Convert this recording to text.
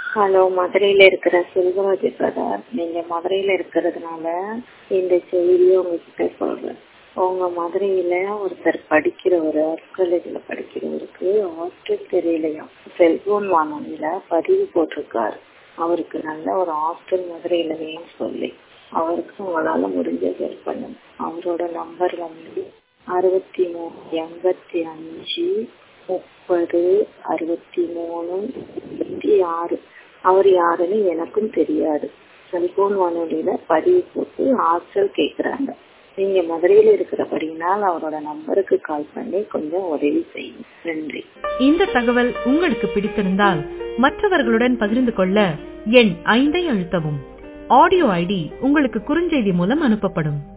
hello மதுரையில இருக்கிற Selvaraj brother நீங்க மதுரையில இருக்கிறதுனால இந்த செய்தியை உங்ககிட்ட சொல்றேன் உங்க மதுரையில ஒருத்தர் படிக்கிறவர் காலேஜ்ல படிக்கிறவருக்கு ஹாஸ்டல் தெரியலையா செல்போன் வானொலியில பதிவு போட்டிருக்காரு அவருக்கு நல்ல ஒரு ஹாஸ்டல் மதுரையில வேணும்னு சொல்லி அவருக்கு உங்களால முடிஞ்சது ஹெல்ப் பண்ணுங்க அவரோட நம்பர் வந்து அறுபத்தி மூணு எண்பத்தி அஞ்சு முப்பது அறுபத்தி மூணு இருபத்தி ஆறு அவர் யாருன்னு எனக்கும் தெரியாது செல்போன் வானொலியில பதிவு போட்டு ஹாஸ்டல் கேக்குறாங்க நீங்க மதுரையில இருக்கிறபடினால் அவரோட நம்பருக்கு கால் பண்ணி கொஞ்சம் உதவி செய்யுங்க நன்றி இந்த தகவல் உங்களுக்கு பிடித்திருந்தால் மற்றவர்களுடன் பகிர்ந்து கொள்ள எண் ஐந்தை அழுத்தவும் ஆடியோ ஐடி உங்களுக்கு குறுஞ்செய்தி மூலம் அனுப்பப்படும்